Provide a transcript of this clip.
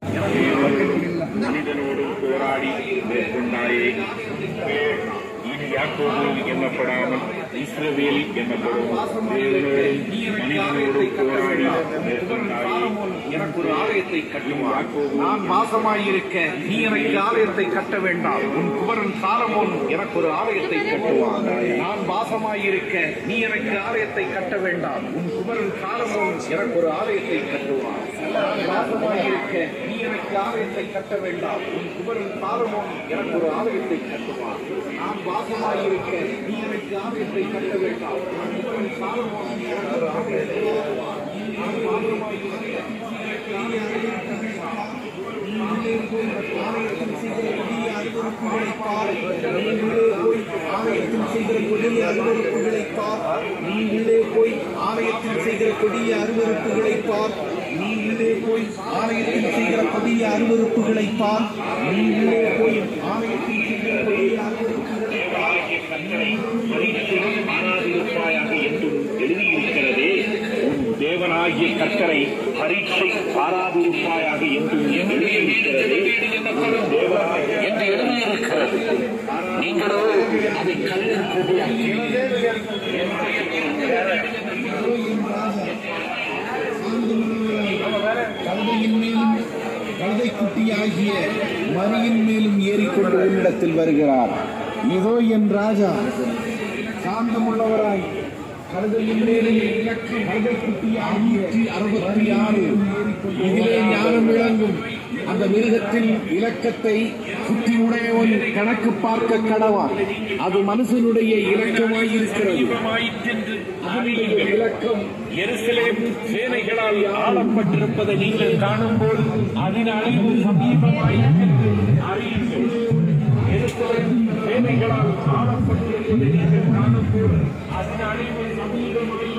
மனிதனோடும் போராடி மேற்கொண்டாயே இனி யாக்கோபு எண்ணப்படாமல் இஸ்ரவேல் எனப்படும் தேவனோடும் மனிதனோடும் போராடி மேற்கொண்டாயே எனக்கு ஒரு ஆலயத்தை கட்டுவார் நான் வாசமாயிருக்க நீ எனக்கு ஆலயத்தை கட்ட வேண்டாம் உன் குமரன் சாலமோன் எனக்கு ஒரு ஆலயத்தை கட்டுவான் நான் வாசமாயிருக்க நீ எனக்கு ஆலயத்தை கட்ட வேண்டாம் உன் குமரன் சாலமோன் எனக்கு ஒரு ஆலயத்தை கட்டுவான் நான் வாசமாயிருக்க நீ எனக்கு ஆலயத்தை கட்ட வேண்டாம் உன் குமரன் சாலமோன் எனக்கு ஒரு ஆலயத்தை கட்டுவான் நான் வாசமாயிருக்க நீ எனக்கு ஆலயத்தை கட்ட வேண்டாம் உன் குமரன் சாலமோன் எனக்கு ஒரு ஆலயத்தை கட்டுவான் நான் வாசமாயிருக்க ஆலயத்தில் செய்கிற கொடிய அருவறுப்புகளை பார் நீ உள்ளே போய் ஆலயத்தில் செய்கிற கொடிய அருவறுப்புகளை பார் நீ உள்ளே போய் ஆலயத்தில் செய்கிற கொடிய அருவறுப்புகளை பார் நீ உள்ளே போய் ஆலயத்தில் செய்கிற கொடிய அருவறுப்புகளை பார் மாறாதிருப்பாயாக என்றும் எழுதியிருக்கிறதே உன் தேவனாகிய கர்த்தரை பரீட்சை பாராதிருப்பாயாக என்றும் எழுதியிருக்கிறதே உன் தேவனாகிய என்று எழுதியிருக்கிறது நீங்களோ அதை கல்லில் கழுதையின் மேலும் கழுதை குட்டியாகிய மரியின் மேலும் ஏறிக்கொண்டு உன்னிடத்தில் வருகிறார் இதோ என் ராஜா சாந்தமுள்ளவராய் கழுதையின் மேலும் இலக்கம் கழுதை குட்டியாகிய அறுபத்தி ஆறு இதிலே ஞானம் விளங்கும் அந்த மிருகத்தின் இலக்கத்தை சுற்றி உடையவன் கணக்கு பார்க்க கடவான் அது மனுஷனுடைய இலக்கமாயிருக்கிறது அதனுடைய இலக்கம் எருசலேம் சேனைகளால் ஆளப்பட்டிருப்பதை நீங்கள் காணும்போது அதன் அழிவு சமீபமாயிருக்கிறது அறியுங்கள் எருசலேம் சேனைகளால் ஆளப்பட்டிருப்பதை நீங்கள் காணும்போது அதன் அழிவு சமீபமாயிருக்கிறது